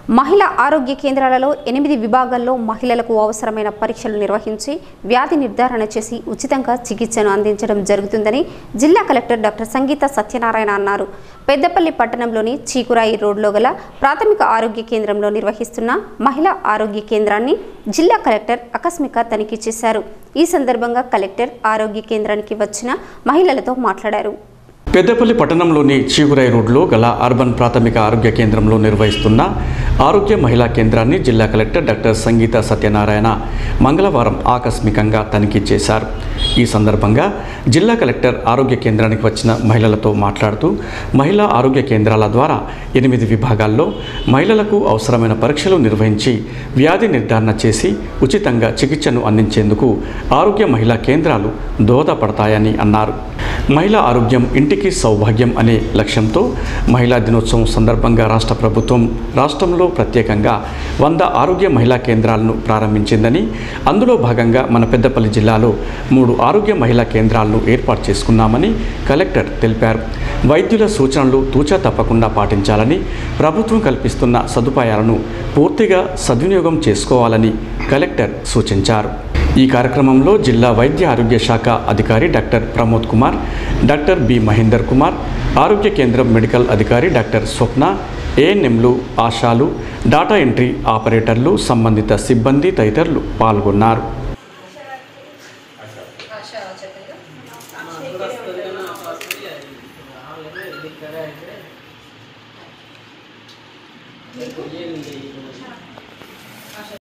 మహిళా ఆరోగ్య కేంద్రాలలో ఎనిమిది విభాగాల్లో మహిళలకు అవసరమైన పరీక్షలు నిర్వహించి వ్యాధి నిర్ధారణ చేసి ఉచితంగా చికిత్సను అందించడం జరుగుతుందని జిల్లా కలెక్టర్ డాక్టర్ సంగీత సత్యనారాయణ అన్నారు పెద్దపల్లి పట్టణంలోని చీకురాయి రోడ్లో గల ప్రాథమిక ఆరోగ్య కేంద్రంలో నిర్వహిస్తున్న మహిళా ఆరోగ్య కేంద్రాన్ని జిల్లా కలెక్టర్ ఆకస్మిక తనిఖీ చేశారు ఈ సందర్భంగా కలెక్టర్ ఆరోగ్య కేంద్రానికి వచ్చిన మహిళలతో మాట్లాడారు పెద్దపల్లి పట్టణంలోని చీగురాయి రోడ్లో గల అర్బన్ ప్రాథమిక ఆరోగ్య కేంద్రంలో నిర్వహిస్తున్న ఆరోగ్య మహిళా కేంద్రాన్ని జిల్లా కలెక్టర్ డాక్టర్ సంగీత సత్యనారాయణ మంగళవారం ఆకస్మికంగా తనిఖీ చేశారు ఈ సందర్భంగా జిల్లా కలెక్టర్ ఆరోగ్య కేంద్రానికి వచ్చిన మహిళలతో మాట్లాడుతూ మహిళా ఆరోగ్య కేంద్రాల ద్వారా ఎనిమిది విభాగాల్లో మహిళలకు అవసరమైన పరీక్షలు నిర్వహించి వ్యాధి నిర్ధారణ చేసి ఉచితంగా చికిత్సను అందించేందుకు ఆరోగ్య మహిళా కేంద్రాలు దోహదపడతాయని అన్నారు మహిళా ఆరోగ్యం ఇంటికి సౌభాగ్యం అనే లక్ష్యంతో మహిళా దినోత్సవం సందర్భంగా రాష్ట్ర ప్రభుత్వం రాష్ట్రంలో ప్రత్యేకంగా వంద ఆరోగ్య మహిళా కేంద్రాలను ప్రారంభించిందని అందులో భాగంగా మన పెద్దపల్లి జిల్లాలో మూడు ఆరోగ్య మహిళా కేంద్రాలను ఏర్పాటు చేసుకున్నామని కలెక్టర్ తెలిపారు వైద్యుల సూచనలు తూచా తప్పకుండా పాటించాలని ప్రభుత్వం కల్పిస్తున్న సదుపాయాలను పూర్తిగా సద్వినియోగం చేసుకోవాలని కలెక్టర్ సూచించారు ఈ కార్యక్రమంలో జిల్లా వైద్య ఆరోగ్య శాఖ అధికారి doctor Pramod Kumar doctor B Mahender Kumar ఆరోగ్య కేంద్రం మెడికల్ అధికారి డాక్టర్ స్వప్న ఏఎన్ఎంలు ఆశాలు డాటా ఎంట్రీ ఆపరేటర్లు సంబంధిత సిబ్బంది తదితరులు పాల్గొన్నారు మీకు